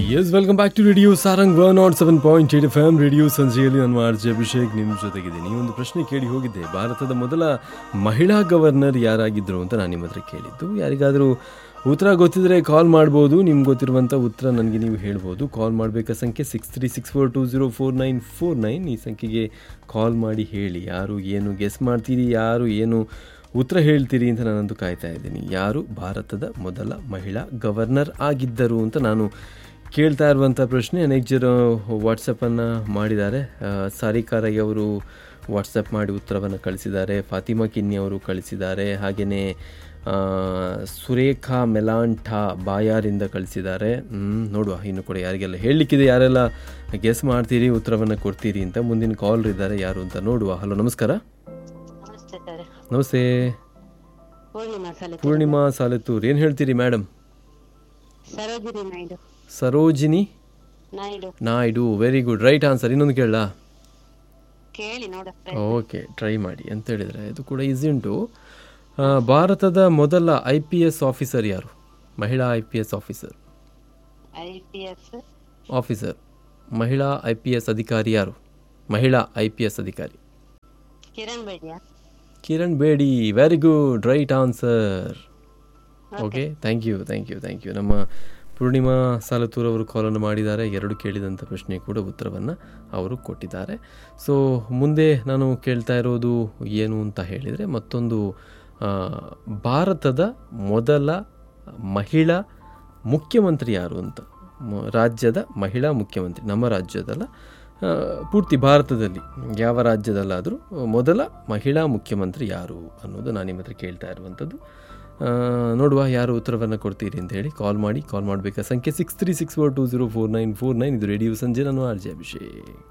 S welcome back to radio Sarang one nought seven point eight F M radio ಸಂಜೆಯಲ್ಲಿ ನಾನು R J Abhishek ನಿಮ್ಮ ಜೊತೆಗಿದ್ದೀನಿ ಈ ಒಂದು ಪ್ರಶ್ನೆ ಕೇಳಿ ಹೋಗಿದ್ದೆ ಭಾರತದ ಮೊದಲ ಮಹಿಳಾ ಗವರ್ನರ್ ಯಾರಾಗಿದ್ದರು ಅಂತ ನಾನು ನಿಮ್ಮ ಹತ್ರ ಕೇಳಿದ್ದು ಯಾರಿಗಾದರೂ ಉತ್ತರ ಗೊತ್ತಿದ್ರೆ ಕಾಲ್ ಮಾಡ್ಬೋದು ನಿಮ್ಗೆ ಗೊತ್ತಿರುವಂಥ ಉತ್ತರ ನನಗೆ ನೀವು ಹೇಳ್ಬೋದು ಕಾಲ್ ಮಾಡಬೇಕಾ ಸಂಖ್ಯೆ six three six four two zero four nine four nine ಈ ಸಂಖ್ಯೆಗೆ ಕಾಲ್ ಮಾಡಿ ಹೇಳಿ ಯಾರು ಏನು ಗೆಸ್ ಮಾಡ್ತೀರಿ ಯಾರು ಏನು ಉತ್ತರ ಹೇಳ್ತೀರಿ ಅಂತ ನಾನಂತೂ ಕಾಯ್ತಾ ಇದ್ದೀನಿ ಯಾರು ಭಾರತದ ಮೊದಲ ಮಹಿಳಾ ಗವರ್ನರ್ ಆಗಿದ್ದರು ಅಂತ ನಾನು ಕೇಳ್ತಾ ಇರುವಂಥ ಪ್ರಶ್ನೆ ಅನೇಕ ಜನ ವಾಟ್ಸಪ್ಪನ್ನು ಮಾಡಿದ್ದಾರೆ ಆ, ಸಾರಿಕಾ ರೈ ಅವರು ವಾಟ್ಸಪ್ ಮಾಡಿ ಉತ್ತರವನ್ನು ಕಳಿಸಿದ್ದಾರೆ ಫಾತಿಮಾ ಕಿನ್ನಿ ಅವರು ಕಳಿಸಿದ್ದಾರೆ ಹಾಗೆಯೇ ಸುರೇಖಾ ಮೆಲಾಂಠಾ ಬಾಯಾರಿಂದ ಕಳಿಸಿದ್ದಾರೆ ಹ್ಮ್, ನೋಡುವ ಇನ್ನು ಕೂಡ ಯಾರಿಗೆಲ್ಲ ಹೇಳಲಿಕ್ಕಿದೆ ಯಾರೆಲ್ಲ ಗೆಸ್ ಮಾಡ್ತೀರಿ ಉತ್ತರವನ್ನು ಕೊಡ್ತೀರಿ ಅಂತ ಮುಂದಿನ ಕಾಲ್ ಇದ್ದಾರೆ ಯಾರು ಅಂತ ನೋಡುವ ಹಲೋ ನಮಸ್ಕಾರ ನಮಸ್ತೆ ಸರ್ ನಮಸ್ತೆ ಪೂರ್ಣಿಮಾ ಸಲ ಪೂರ್ಣಿಮಾ ಸಾಲೆತ್ತೂರ್ ಏನು ಹೇಳ್ತೀರಿ madam Sarojini Naidu Sarojini Naidu Naidu very good right answer ಇನ್ನೊಂದು ಕೇಳಲಾ ಕೇಳಿ ನೋಡ ಓಕೆ ಟ್ರೈ ಮಾಡಿ ಅಂತ ಹೇಳಿದರೆ ಇದು ಕೂಡ ಈಸಿ ಉಂಟು ಆ, ಭಾರತದ ಮೊದಲ ಐ ಪಿ ಎಸ್ ಆಫೀಸರ್ ಯಾರು ಮಹಿಳಾ I P S officer I P S officer ಮಹಿಳಾ ಐ ಪಿ ಎಸ್ ಅಧಿಕಾರಿ ಯಾರು ಮಹಿಳಾ ಐ ಪಿ ಎಸ್ ಅಧಿಕಾರಿ ಕಿರಣ್ ಬೇಡಿಯಾ Kiran Bedi very good right answer okay thank you thank you thank you ನಮ್ಮ ಪೂರ್ಣಿಮಾ ಸಾಲತೂರ್ ಅವರು ಕಾಲನ್ನು ಮಾಡಿದ್ದಾರೆ ಎರಡು ಕೇಳಿದಂಥ ಪ್ರಶ್ನೆ ಕೂಡ ಉತ್ತರವನ್ನು ಅವರು ಕೊಟ್ಟಿದ್ದಾರೆ ಸೊ ಮುಂದೆ ನಾನು ಕೇಳ್ತಾ ಇರೋದು ಏನು ಅಂತ ಹೇಳಿದರೆ ಮತ್ತೊಂದು ಆ, ಭಾರತದ ಮೊದಲ ಮಹಿಳಾ ಮುಖ್ಯಮಂತ್ರಿ ಯಾರು ಅಂತ ಮ- ರಾಜ್ಯದ ಮಹಿಳಾ ಮುಖ್ಯಮಂತ್ರಿ ನಮ್ಮ ರಾಜ್ಯದಲ್ಲ ಆ, ಪೂರ್ತಿ ಭಾರತದಲ್ಲಿ ಯಾವ ರಾಜ್ಯದಲ್ಲಾದರೂ ಮೊದಲ ಮಹಿಳಾ ಮುಖ್ಯಮಂತ್ರಿ ಯಾರು ಅನ್ನೋದು ನಾನು ನಿಮ್ಮ ಹತ್ರ ಕೇಳ್ತಾ ಇರುವಂಥದ್ದು ಆ, ನೋಡುವ ಯಾರು ಉತ್ತರವನ್ನು ಕೊಡ್ತೀರಿ ಅಂತ ಹೇಳಿ ಕಾಲ್ ಮಾಡಿ ಕಾಲ್ ಮಾಡಬೇಕಾ ಸಂಖ್ಯೆ six three six four two zero four nine four nine ಇದು ರೇಡಿಯೋ ಸಂಜೆ ನಾನು ಆರ್ ಜೆ ಅಭಿಷೇಕ್